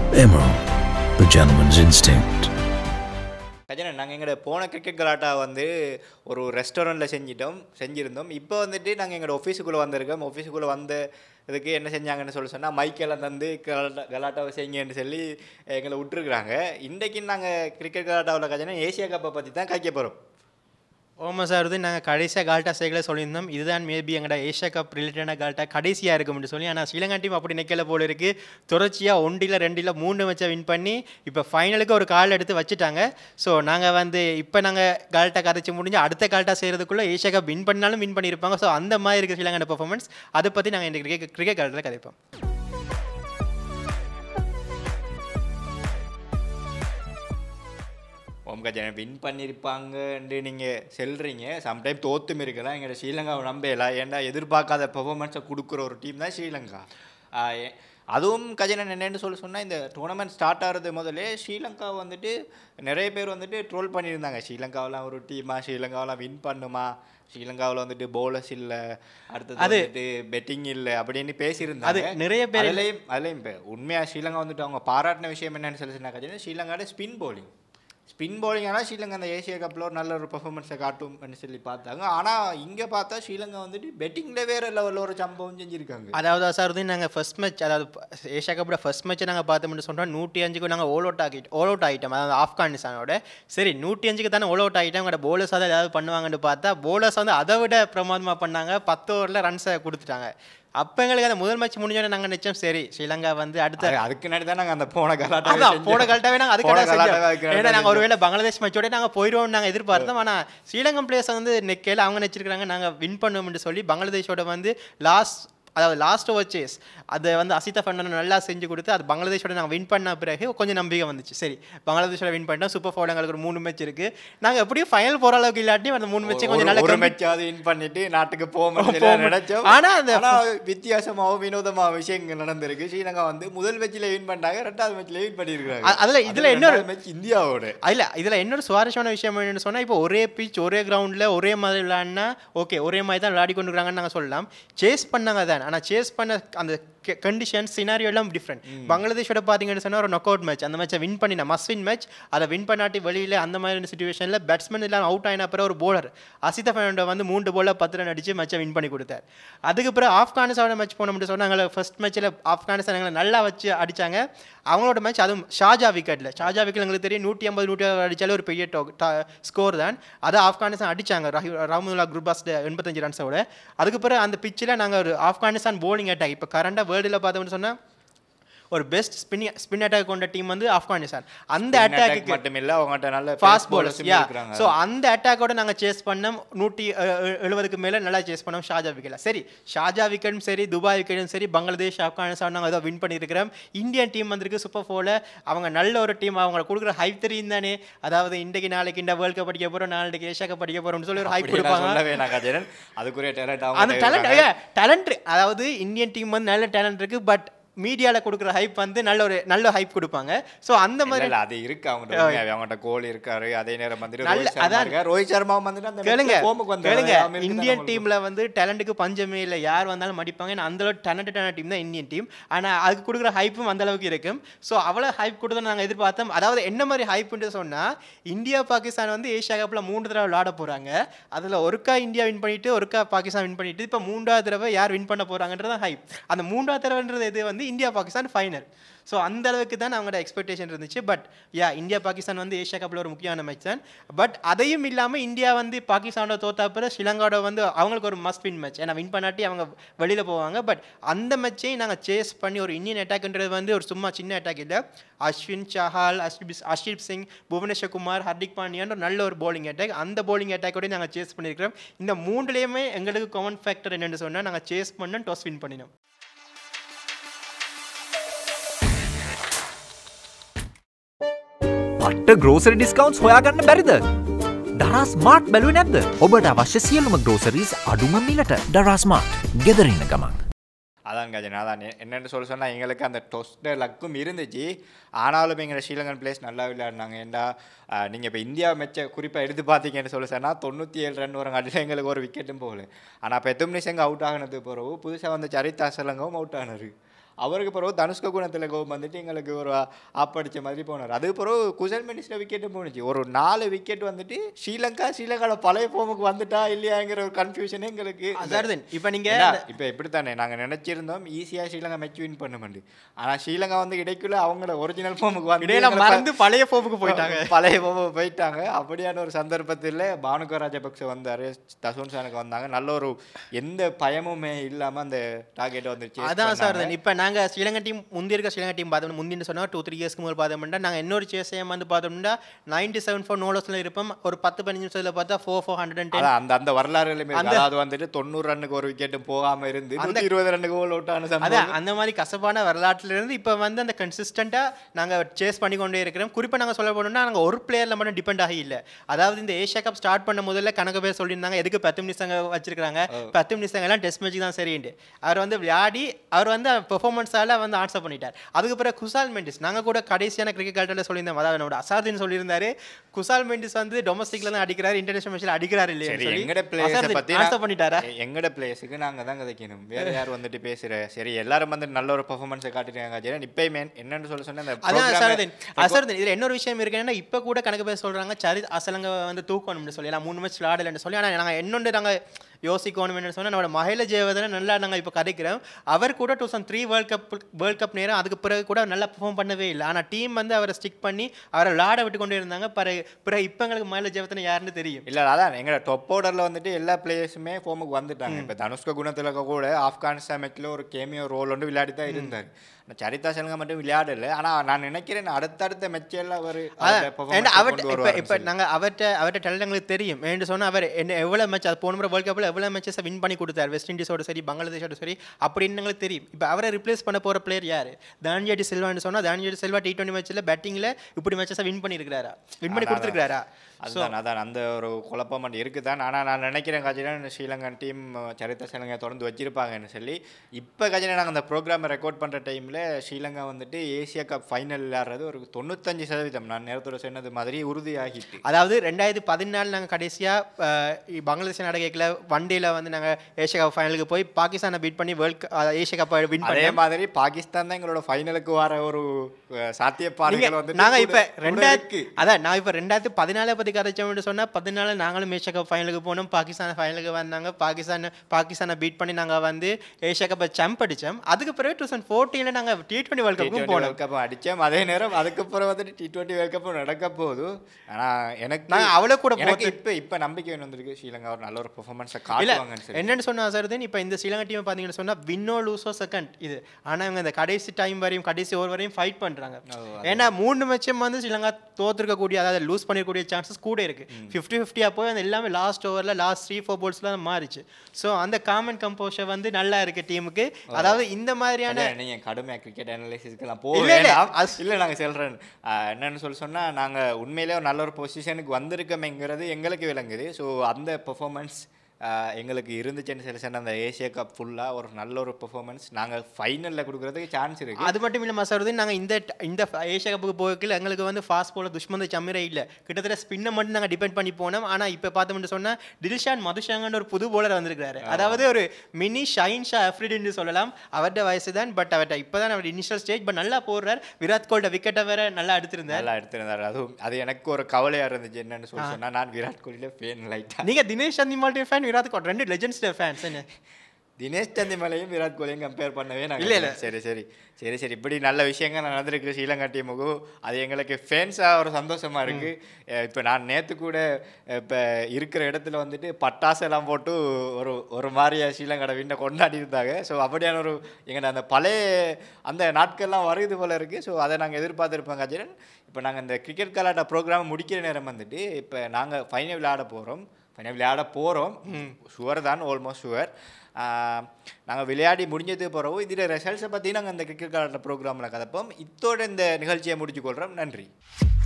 Emerald, the gentleman's instinct. கஜனா நாங்கள் எங்களோட போன கிரிக்கெட் கலாட்டா வந்து ஒரு ரெஸ்டாரண்ட்டில் செஞ்சிட்டோம் செஞ்சுருந்தோம் இப்போ வந்துட்டு நாங்கள் எங்களோட ஆஃபீஸுக்குள்ளே வந்திருக்கோம் ஆஃபீஸுக்குள்ளே வந்த இதுக்கு என்ன செஞ்சாங்கன்னு சொல்லி சொன்னால் மைக்கெல்லாம் தந்து கலாட்டா கலாட்டாவை செய்யுங்கன்னு சொல்லி எங்களை விட்டுருக்குறாங்க இன்றைக்கு நாங்கள் கிரிக்கெட் கலாட்டாவில் கஜனா ஏசியா கப்பை பற்றி தான் காய்க்க போகிறோம் ஓமா சார் வந்து நாங்கள் கடைசியாக கால்ட்டா சைக்கிளை சொல்லியிருந்தோம் இதுதான் மேபி எங்களோட ஏஷியா கப் ரிலேட்டடான கால்ட்டா கடைசியாக இருக்கும்னு சொல்லி ஆனால் ஸ்ரீலங்கா டீம் அப்படி நிற்கல போல இருக்குது தொடர்ச்சியாக ஒன்றில் ரெண்டில் மூணு வச்சா வின் பண்ணி இப்போ ஃபைனலுக்கு ஒரு கால் எடுத்து வச்சுட்டாங்க ஸோ நாங்கள் வந்து இப்போ நாங்கள் கால்ட்டா கரைச்சி முடிஞ்சு அடுத்த கால்ட்டா செய்கிறதுக்குள்ளே ஏஷியா கப் வின் பண்ணாலும் வின் பண்ணியிருப்பாங்க ஸோ அந்த மாதிரி இருக்குது ஸ்ரீலங்கா பெர்ஃபார்மன்ஸ் அதை பற்றி நாங்கள் இந்த கிரிக்கெட் கிரிக்கெட் காலத்தில் கதைப்போம் ஓம் கஜனா வின் பண்ணியிருப்பாங்கன்னு நீங்கள் செல்றீங்க சம்டைம் தோத்தும் இருக்கலாம் எங்களோட ஸ்ரீலங்காவை நம்பலாம் ஏன்டா எதிர்பார்க்காத பெர்ஃபார்மன்ஸை கொடுக்குற ஒரு டீம் தான் ஸ்ரீலங்கா ஆஹ் ஏ- அதுவும் கஜனன் என்னன்னு சொல்லி சொன்னால் இந்த டோர்னமெண்ட் ஸ்டார்ட் ஆகிறது முதலே ஸ்ரீலங்கா வந்துட்டு நிறைய பேர் வந்துட்டு ட்ரோல் பண்ணியிருந்தாங்க ஸ்ரீலங்காவெலாம் ஒரு டீமா ஸ்ரீலங்காவெலாம் வின் பண்ணுமா ஸ்ரீலங்காவில் வந்துட்டு பவுலர்ஸ் இல்லை அடுத்தது அது- வந்துட்டு பெட்டிங் இல்லை அப்படின்னு பேசியிருந்தாங்க அது நிறைய பேர் அதுலேயும் அதுலேயும் இப்போ உண்மையாக ஸ்ரீலங்கா வந்துட்டு அவங்க பாராட்டின விஷயம் என்னன்னு சொல்லி சொன்னா கஜனா ஸ்ரீலங்காவோட ஸ்பின் bowling ஸ்பின் bowling ஆனால் ஸ்ரீலங்கா அந்த ஏசியா கப்பில் ஒரு நல்ல ஒரு பெர்ஃபார்மன்ஸை காட்டும்னு சொல்லி பார்த்தாங்க ஆனால் இங்கே பார்த்தா ஸ்ரீலங்கா வந்துட்டு பெட்டிங்கில் வேறு லெவலில் ஒரு சம்பவம் செஞ்சுருக்காங்க அதாவது சார் வந்து நாங்கள் ஃபர்ஸ்ட் மேட்ச் அதாவது ஏஷியா கப்போட ஃபர்ஸ்ட் மேட்ச்சை நாங்கள் பார்த்தோம்னு சொன்னோம் நூற்றி அஞ்சுக்கு நாங்கள் ஓல் அவுட் ஆகிட்டு ஓல் அவுட் ஆகிட்டோம் அதாவது ஆப்கானிஸ்தானோட சரி நூற்றி அஞ்சுக்கு தானே ஓல் அவுட் ஆகிட்டோம் உங்களோட போலர்ஸ் அதை ஏதாவது பண்ணுவாங்கன்னு பார்த்தா போலர்ஸ் வந்து அதை விட பிரமாதமாக பண்ணாங்க பத்து ஓவரில் ரன்ஸை கொடுத்துட்டாங்க அப்போ எங்களுக்கு அந்த முதல் மேட்ச் முடிஞ்சோடனே நாங்கள் நினச்சோம் சரி ஸ்ரீலங்கா வந்து அடுத்த அது- அதுக்கு முன்னாடி தான் நாங்கள் அந்த போன கலாட்டா அதான் போன கல்ட்டாவே நாங்கள் போன அதுக்கு கலாட்டாவே செஞ்சோம் அதுக்கு ஏன்னா நாங்கள் ஒருவேளை பங்களாதேஷ் மேட்சோட நாங்கள் போயிடுவோம் நாங்கள் எதிர்பார்த்தோம் ஆனால் ஸ்ரீலங்கன் பிளேயர்ஸ் வந்து நெக்கையில் அவங்க நினச்சிருக்காங்க நாங்கள் வின் பண்ணுவோம்னு சொல்லி பங்களாதேஷோட வந்து லாஸ்ட் அதாவது லாஸ்ட் ஓவர் சேஸ் அதை வந்து அசிதா ஃபர்னாண்டோ நல்லா செஞ்சு கொடுத்து அது பங்களாதேஷோட நாங்கள் வின் பண்ண பிறகு கொஞ்சம் நம்பிக்கை வந்துச்சு சரி பங்களாதேஷோட வின் பண்ணிட்டோம் சூப்பர் ஃபோர் எங்களுக்கு ஒரு மூணு மேட்ச் இருக்குது நாங்கள் எப்படியும் ஃபைனல் போகிற அளவுக்கு இல்லாட்டி அந்த மூணு மேட்சே கொஞ்சம் நல்லா ஒரு கம்மி- மேட்சாவது வின் பண்ணிட்டு நாட்டுக்கு போக போக நினைச்சோம் ஆனா அந்த- ஆனா வித்தியாசமாகவும் வினோதமாக விஷயங்கள் நடந்திருக்கு ஸ்ரீலங்கா வந்து முதல் மேட்ச்ல வின் பண்ணாங்க ரெண்டாவது மேட்ச்ல வின் பண்ணியிருக்காங்க அ- அதுல- இதுல இன்னொரு- மேட்ச் இந்தியாவோட இல்ல இதுல இன்னொரு சுவாரஸ்யமான விஷயம் என்னன்னு சொன்னா இப்போ ஒரே பிச் ஒரே கிரவுண்ட்ல ஒரே மாதிரி விளையாடினா ஓகே ஒரே மாதிரி தான் விளையாடி கொண்டு இருக்காங்கன்னு நாங்க சொல்லலாம் சேஸ் பண்ணாங்க தான் ஆனா சேஸ் பண்ண அந்த கண்டிஷன் சினாரியோ எல்லாம் டிஃப்ரெண்ட் பங்களாதேஷோட பார்த்தீங்கன்னு சொன்னா ஒரு நாக் அவுட் மேட்ச் அந்த மேட்சை வின் பண்ணின மஸ்ட் வின் மேட்ச் அதை வின் பண்ணாட்டி வெளியில அந்த மாதிரி சுச்சுவேஷன்ல பேட்ஸ்மேன் எல்லாம் அவுட் ஆயின அப்புறம் ஒரு bowler அசிதா ஃபெர்னாண்டோ வந்து மூன்று போல பத்து ரன் அடிச்சு மேட்சை வின் பண்ணி கொடுத்தார் அதுக்கு பிறகு ஆப்கானிஸ்தானோட மேட்ச் போனோம்னு சொன்னாங்க ஃபர்ஸ்ட் மேட்ச்சில் ஆப்கானிஸ்தான் எங்களை நல்லா வச்சு அடிச்சாங்க அவங்களோட மேட்ச் அதுவும் ஷாஜா விக்கெட்டில் ஷாஜா விக்கெட் எங்களுக்கு தெரியும் நூற்றி ஐம்பது நூற்றி அடித்தாலே ஒரு பெரிய ஸ்கோர் தான் அதை ஆப்கானிஸ்தான் அடிச்சாங்க ரஹி ராமுல்லா குர்பாஸ் எண்பத்தஞ்சு ரன்ஸோட அதுக்கு பிறகு அந்த பிச்சில் நாங்கள் ஒரு ஆப்கானிஸ்தான் bowling அட்டாக் இப்போ கரண்டாக வேர்ல்டில் பார்த்தோம்னு சொன்னால் ஒரு பெஸ்ட் ஸ்பின் ஸ்பின் அட்டாக் கொண்ட டீம் வந்து ஆப்கானிஸ்தான் அந்த அட்டாக்கு மட்டும் இல்ல அவங்ககிட்ட நல்ல ஃபாஸ்ட் bowlers bowlers-உம் யா இருக்கிறாங்க ஸோ அந்த அட்டாக்கோட நாங்கள் சேஸ் பண்ணோம் நூற்றி எழுபதுக்கு மேலே நல்லா சேஸ் பண்ணோம் ஷாஜா விக்கெட்டில் சரி ஷாஜா விக்கெட்டும் சரி துபாய் விக்கெட்டும் சரி பங்களாதேஷ் ஆப்கானிஸ்தான் நாங்கள் ஏதோ வின் பண்ணியிருக்கிறோம் இந்தியன் டீம் வந்திருக்கு சூப்பர் ஃபோரில் அவங்க நல்ல ஒரு டீம் அவங்க கொடுக்குற ஹைப் தெரியும் தானே அதாவது இன்றைக்கு நாளைக்கு இந்த வேர்ல்ட் கப் படிக்க போகிறோம் நாளைக்கு ஏஷியா கப் படிக்க போகிறோம்னு சொல்லி ஒரு ஹைப் அப்படியெல்லாம் கொடுப்பாங்க சொல்லவே நான் கஜனன் அதுக்குரிய டேலண்ட் அந்த டேலண்ட் டேலண்ட் அதாவது இந்தியன் டீம் வந்து நல்ல டேலண்ட் இருக்கு பட் மீடியாவில் கொடுக்குற ஹைப் வந்து நல்ல ஒரு நல்ல ஹைப் கொடுப்பாங்க ஸோ அந்த மாதிரி இல்ல அது இருக்கு அவங்ககிட்ட உண்மையாவே. அவங்ககிட்ட கோல் இருக்காரு அதே நேரம் வந்துட்டு நல்ல- ரோஹித் சர்மா அதான். இருக்காரு. ரோஹித் சர்மா வந்துட்டு அந்த கேளுங்க match ல form-க்கு வந்தாரு. கேளுங்க அவன் இருக்கு இந்தியன் தான் டீம்ல வந்து டேலண்ட்டுக்கு பஞ்சமே இல்லை யார் வந்தாலும் மடிப்பாங்க ஏன்னா அந்த அளவுக்கு டேலண்டடான டீம் தான் இந்தியன் டீம் ஆனா அதுக்கு கொடுக்குற ஹைப்பும் அந்த அளவுக்கு இருக்கும் ஸோ அவ்வளோ ஹைப் கொடுத்து நாங்கள் எதிர்பார்த்தோம் அதாவது என்ன மாதிரி ஹைப்புன்னு சொன்னா இந்தியா பாகிஸ்தான் வந்து ஏஷியா கப்பில் மூன்று தடவை விளையாட போறாங்க அதுல ஒருக்கா இந்தியா வின் பண்ணிட்டு ஒருக்கா பாகிஸ்தான் வின் பண்ணிட்டு இப்போ மூன்றாவது தடவை யார் வின் பண்ண போறாங்கன்றது ஹைப் அந்த மூன்றாவது தடவைன்றது இது வந்து இந்தியா பாகிஸ்தான் ஃபைனல் ஸோ அந்த அளவுக்கு தான் அவங்களோட எக்ஸ்பெக்டேஷன் இருந்துச்சு பட் யா இந்தியா பாகிஸ்தான் வந்து ஏஷியா கப்பில் ஒரு முக்கியமான மேட்ச் தான் பட் அதையும் இல்லாமல் இந்தியா வந்து பாகிஸ்தானோட தோத்தா பிறகு ஸ்ரீலங்காவோட வந்து அவங்களுக்கு ஒரு மஸ்ட் வின் மேட்ச் ஏன்னா வின் பண்ணாட்டி அவங்க வெளியில் போவாங்க பட் அந்த மேட்சையும் நாங்கள் சேஸ் பண்ணி ஒரு இந்தியன் அட்டாக்ன்றது வந்து ஒரு சும்மா சின்ன அட்டாக் இல்லை அஸ்வின் சஹால் அஷ்டிப் அஷ்டிப் சிங் புவனேஸ்வர் குமார் ஹர்திக் பாண்டியான் ஒரு நல்ல ஒரு bowling அட்டாக் அந்த bowling அட்டாக்கோடய நாங்கள் சேஸ் பண்ணியிருக்கிறோம் இந்த மூணுலேயுமே எங்களுக்கு காமன் ஃபேக்டர் என்னென்னு சொன்னால் நாங்கள் சேஸ் பண்ணோம் டாஸ் வின் பண்ணினோம் පට්ට ග්‍රෝසරි ඩිස්කවන්ස් හොයාගන්න බැරිද. දරස් මාට් බැලුව නැද්ද ඔබට අවශ්‍ය සියලුම ග්‍රෝසරීස් අඩුම මිලට ඩරස්මාට් ගෙදරන්න ගමන්. அதான் கஜன் அதான் எ- என்னன்னு சொல்ல சொன்னால் எங்களுக்கு அந்த டொஸ்ட லக்கும் இருந்துச்சு ஆனாலும் எங்களை ஸ்ரீலங்கன் பிளேஸ் நல்லா விளையாடினாங்க ஏன்டா நீங்கள் இப்போ இந்தியா மெச்ச குறிப்பாக எடுத்து பார்த்தீங்கன்னு சொல்ல சொன்னால் தொண்ணூற்றி ஏழு ரன் வரும் அடியில் எங்களுக்கு ஒரு விக்கெட்டும் போகல ஆனால் இப்போ எத்தனை நிமிஷம் அவுட் ஆகினது பிறகு புதுசாக வந்த சரிதா சலங்கவும் அவுட் ஆனாரு அவருக்கு பிறகு தனுஷ்க குணத்தில் கோபம் வந்துட்டு எங்களுக்கு ஒரு ஆப்படிச்ச மாதிரி போனார் அது பிறகு குசல் மினிஸ்டர் விக்கெட்டு போணுச்சு ஒரு நாலு விக்கெட் வந்துட்டு ஸ்ரீலங்கா ஸ்ரீலங்காவில் பழைய ஃபோமுக்கு வந்துட்டா இல்லையாங்கிற ஒரு கன்ஃபியூஷனே எங்களுக்கு அசாருதீன் இப்போ நீங்க ஏன்னா, இப்ப இப்படித்தானே நாங்க நினைச்சிருந்தோம் ஈஸியா ஸ்ரீலங்கா மேட்ச் வின் பண்ண மாட்டேன் ஆனா ஸ்ரீலங்கா வந்து இடைக்குள்ள அவங்கள ஒரிஜினல் ஃபார்முக்கு வந்து இடையில எங்களை மறந்து பழைய ஃபோமுக்கு போயிட்டாங்க பழைய ஃபார்முக்கு போயிட்டாங்க அப்படியான ஒரு சந்தர்ப்பத்தில் பானுக ராஜபக்ச வந்தாரு தசுன் சானுக்கு வந்தாங்க நல்ல ஒரு எந்த பயமுமே இல்லாம அந்த டார்கெட் வந்து chase அதான் சார் பண்ணாங்க. இப்போ நாங்க ஸ்ரீலங்கா டீம் முந்தி இருக்க ஸ்ரீலங்கா டீம் பார்த்தோம் முந்தின்னு சொன்னா டூ த்ரீ இயர்ஸ்க்கு முதல் பார்த்தோம்னா நாங்க இன்னொரு சேசையம் வந்து பார்த்தோம்னா நைன்டி செவன் ஃபோர் நோலஸில் இருப்போம் ஒரு பத்து பதினஞ்சு நிமிஷத்தில் பார்த்தா ஃபோர் ஃபோர் ஹண்ட்ரட் அண்ட் அதான் அந்த அந்த வரலாறுலையுமே இருக்கு. அந்த- அதாவது வந்துட்டு தொண்ணூறு ரன்னுக்கு ஒரு விக்கெட்டும் போகாம இருந்து நூத்தி இருபது ரன்னுக்கு கோல் அவுட் ஆன அதான் சம்பவம் அந்த மாதிரி கசப்பான வரலாற்றுல இருந்து இப்போ வந்து அந்த கன்சிஸ்டண்ட்டாக நாங்கள் சேஸ் பண்ணி கொண்டே இருக்கிறோம் குறிப்பாக நாங்கள் சொல்ல போனோம்னா நாங்கள் ஒரு பிளேயரில் மட்டும் டிபெண்ட் ஆகி இல்லை அதாவது இந்த ஏஷியா கப் ஸ்டார்ட் பண்ண முதல்ல கணக்கு பேர் சொல்லியிருந்தாங்க எதுக்கு பத்து நிமிஷங்க வச்சிருக்காங்க பத்து நிமிஷங்கள்லாம் டெஸ்ட் மேட்ச் தான் சரிண்டு அவர் வந்து விளையாடி அவர் வந்து பெர்ஃபார்மன்ஸால வந்து ஆன்சர் பண்ணிட்டார் அதுக்கு பிறகு குசால் மெண்டிஸ் நாங்கள் கூட கடைசியான கிரிக்கெட் கால்ட்டில் சொல்லியிருந்தோம் அதாவது என்னோட அசாதின்னு சொல்லியிருந்தாரு குசால் மெண்டிஸ் வந்து டொமஸ்டிக்ல தான் அடிக்கிறாரு இன்டர்நேஷனல் மேட்ச்ல அடிக்கிறாரு இல்லையா சரி சொல்லி எங்கட பிளேயர்ஸை அசாருதீன் பத்தி answer பண்ணிட்டாரா எ- எங்கட பிளேயர்ஸுக்கு நாங்க தான் கதைக்கணும் வேற யார் வந்துட்டு பேசுற சரி எல்லாரும் வந்து நல்ல ஒரு பெர்ஃபார்மன்ஸை காட்டிட்டாங்க ஜெயன் இப்பயுமே என்னன்னு சொல்ல சொன்னா இந்த அதான் program-அ- அசருதீன் அசருதீன் இதுல இன்னொரு விஷயம் இருக்கு என்னன்னா இப்ப கூட கணக்கு பேர் சொல்றாங்க சரி அசலங்க வந்து தூக்கணும்னு சொல்லி எல்லாம் மூணு மேட்ச் விளையாடலன்னு சொல்லி ஆனா நாங்க என்னொன்று நாங்க யோசிக்கணும்னு சொன்னா நம்மளோட மகிழ ஜெயவர்தனை நல்லா நாங்க இப்ப கதைக்கிறோம் அவர் கூட two thousand three world cup world cup நேரம் அதுக்கு பிறகு கூட நல்லா பெர்ஃபார்ம் பண்ணவே இல்லை ஆனா டீம் வந்து அவரை ஸ்டிக் பண்ணி அவரை விளையாட விட்டு கொண்டு இருந்தாங்க பிறகு பிறகு இப்ப எங்களுக்கு மகிழ ஜெயவர்தனை யாருன்னு தெரியும் இல்ல அதான் எங்களோட டொப் ஆர்டர்ல வந்துட்டு எல்லா பிளேயர்ஸுமே ஃபோமுக்கு வந்துட்டாங்க இப்ப தனுஷ்க குணத்திலக்க கூட ஆப்கானிஸ்தான் மேட்ச்ல ஒரு கேமியோ ரோல் ஒன்று விளையாடி தான் இருந்தார் ஆனா சரிதா செல்ங்க மட்டும் விளையாடல ஆனா நான் நினைக்கிறேன் அடுத்தடுத்த மேட்ச் எல்லாம் அவர் ஏன்னா அவர்ட்ட இப்ப இப்ப நாங்க அவர்ட்ட அவர்ட்ட டேலண்ட் எங்களுக்கு தெரியும் ஏன்னு சொன்னா அவர் என்ன எவ்வளவு மேட்ச் அது போன முறை வேர்ல்ட் கப்ல எவ்வளவு மேட்சஸ் வின் பண்ணி கொடுத்தாரு வெஸ்ட் இண்டீஸோட சரி பங்களாதேஷோட சரி அப்படின்னு எங்களுக்கு தெரியும் இப்ப அவரை ரிப்ளேஸ் பண்ண போற பிளேயர் யாரு தானியாடி செல்வான்னு சொன்னா தானியாடி செல்வா டி டுவெண்ட்டி மேட்ச்ல பேட்டிங்ல இப்படி மேட்சஸ் வின் பண்ணிருக்காரா வின் பண்ணி அதான், கொடுத்துருக்காரா அதுதான் அதான் அந்த ஒரு குழப்பம் மட்டும் இருக்குதான் ஆனா நான் நினைக்கிறேன் கஜினா ஸ்ரீலங்கன் டீம் சரித்த ஸ்ரீலங்கா தொடர்ந்து வச்சிருப்பாங்கன்னு சொல்லி இப்போ கஜினா நாங்கள் அந்த ப்ரோக்ராமை ரெக்கார்ட் பண்ற டைம்ல ஸ்ரீலங்கா வந்துட்டு ஏசியா கப் ஃபைனல் விளையாடுறது ஒரு தொண்ணூத்தஞ்சு சதவீதம் நான் நேரத்தோட சொன்னது மாதிரி உறுதியாகிட்டு அதாவது ரெண்டாயிரத்தி பதினாலு நாங்கள் கடைசியாக பங்களாதேஷ் நடக்கல ஒன் டேல வந்து நாங்கள் ஏஷியா கப் ஃபைனலுக்கு போய் பாகிஸ்தானை பீட் பண்ணி வேர்ல்ட் ஏஷியா கப் வின் அதே பண்ணி மாதிரி பாகிஸ்தான் தான் எங்களோட ஃபைனலுக்கு வர ஒரு அஹ், சாத்தியப்பாடுகள் வந்து நாங்க இப்ப ரெண்டாயிரத்தி அதான் நான் இப்ப ரெண்டாயிரத்தி பதினாலை பத்தி கதைச்சோம்னு சொன்னா பதினாலு நாங்களும் ஏஷியா கப் ஃபைனலுக்கு போனோம் பாகிஸ்தான் ஃபைனலுக்கு வந்தாங்க பாகிஸ்தான் பாகிஸ்தானை பீட் பண்ணி நாங்க வந்து ஏஷியா கப் சாம்ப் அடிச்சோம் அதுக்கு பிறகு டூ தௌசண்ட் ஃபோர்டீன்ல நாங்க டி டுவெண்ட்டி வேர்ல்ட் கப்புக்கும் போனோம் வேர்ல்ட் கப் அடிச்சோம் அதே நேரம் அதுக்கப்புறம் வந்துட்டு டி டுவெண்ட்டி வேர்ல்ட் கப் நடக்க போகுது ஆனா எனக்கு நாங்க அவ்வளவு கூட எனக்கு போத்து- இப்ப இப்ப நம்பிக்கை வேணும் வந்திருக்கு ஸ்ரீலங்கா ஒரு நல்ல ஒரு பெர்ஃபார்மன்ஸை இல்ல காட்டுவாங்கன்னு சொல்லி என்னன்னு சொன்னா சார் இப்போ இந்த ஸ்ரீலங்கா டீம் பாத்தீங்கன்னு சொன்னா வின்னோ லூசோ செகண்ட் இது ஆனா இவங்க இந்த கடைசி டைம் வரையும் கடைசி ஓவர் வரையும் ஃபைட் பண்றாங்க ஏன்னா மூணு மேட்சும் வந்து ஸ்ரீலங்கா தோத்துருக்கக்கூடிய அதாவது லூஸ் பண்ணிருக்கக்கூடிய சான்சஸ் கூட இருக்கு ஃபிஃப்டி ஃபிஃப்டியாக போய் அந்த எல்லாமே லாஸ்ட் ஓவரில் லாஸ்ட் த்ரீ ஃபோர் போல்ஸ்லாம் மாறிச்சு ஸோ அந்த காமன் கம்போஷர் வந்து நல்லா இருக்கு டீமுக்கு அதாவது இந்த மாதிரியான அதான் நீங்க கடுமையா கிரிக்கெட் அனலைசிஸ்க்கெல்லாம் இல்ல, போக இல்ல, வேண்டாம் அது- இல்ல நாங்க சொல்றேன் ஆஹ் என்னன்னு சொல்லி சொன்னா நாங்க உண்மையிலே ஒரு நல்ல ஒரு பொசிஷனுக்கு வந்திருக்கோம்ங்கிறது எங்களுக்கு விளங்குது ஸோ அந்த பெர்ஃபார்மன்ஸ் எங்களுக்கு இருந்துச்சுன்னு சொல்லி சொன்ன அந்த ஏசியா கப் ஃபுல்லா ஒரு நல்ல ஒரு பெர்ஃபார்மன்ஸ் நாங்க ஃபைனல்ல கொடுக்கறதுக்கு சான்ஸ் இருக்கு அது மட்டும் இல்லாமல் சார் நாங்கள் இந்த இந்த ஏஷியா கப்புக்கு போகல எங்களுக்கு வந்து ஃபாஸ்ட் போல துஷ்மந்த சமிரே இல்லை கிட்டத்தட்ட ஸ்பின்னை மட்டும் நாங்கள் டிபெண்ட் பண்ணி போனோம் ஆனால் இப்போ பார்த்தோம்னு சொன்னால் தில்ஷான் மதுஷாங்கன்னு ஒரு புது போலர் வந்திருக்காரு அதாவது ஒரு மினி ஷைன் ஷா அஃப்ரிடின்னு சொல்லலாம் அவர்கிட்ட வயசு தான் பட் அவர்கிட்ட இப்போ தான் அவர் இனிஷியல் ஸ்டேஜ் பட் நல்லா போடுறார் விராட் கோலியோட விக்கெட்டை வேற நல்லா எடுத்திருந்தார் நல்லா எடுத்திருந்தாரு அதுவும் அது எனக்கு ஒரு கவலையா இருந்துச்சு என்னன்னு சொல்லி சொன்னா நான் விராட் கோலியில ஃபேன் லைட்டா நீங்க தினேஷ் சந்திமால்டி ஃபேன் விராட் கோலி ரெண்டு லெஜெண்ட்ஸ் ஃபேன்ஸ் என்ன தினேஷ் சந்திமலையும் விராட் கோலியும் கம்பேர் பண்ணவே நான் இல்ல, இல்ல. சரி சரி சரி சரி இப்படி நல்ல விஷயங்கள் நடந்திருக்கு ஸ்ரீலங்கா டீமுக்கு அது எங்களுக்கு ஃபேன்ஸாக ஒரு சந்தோஷமா இருக்கு அஹ் இப்ப நான் நேத்து கூட இப்ப இருக்கிற இடத்துல வந்துட்டு பட்டாசு எல்லாம் போட்டு ஒரு ஒரு மாதிரியா ஸ்ரீலங்காட விண்ணை கொண்டாடி இருந்தாங்க ஸோ அப்படியான ஒரு எங்கள்ட அந்த பழைய அந்த நாட்கள்லாம் வருது போல இருக்கு ஸோ அதை நாங்கள் எதிர்பார்த்துருப்போம் கஜரன் இப்போ நாங்கள் இந்த கிரிக்கெட் கலாட்ட ப்ரோக்ராம் முடிக்கிற நேரம் வந்துட்டு இப்போ நாங்கள் ஃபைனல் விளையாட போகிறோம் ஃபைனல் விளையாட போகிறோம் ஷுவர் தான் ஆல்மோஸ்ட் ஷுவர் நாங்கள் விளையாடி முடிஞ்சது பிறகு இதில் ரிசல்ட்ஸை பற்றி நாங்கள் இந்த கிரிக்கெட் கலாட்ட ப்ரோக்ராமில் கதப்போம் இத்தோட இந்த நிகழ்ச்சியை முடிச்சு கொள்கிறோம் நன்றி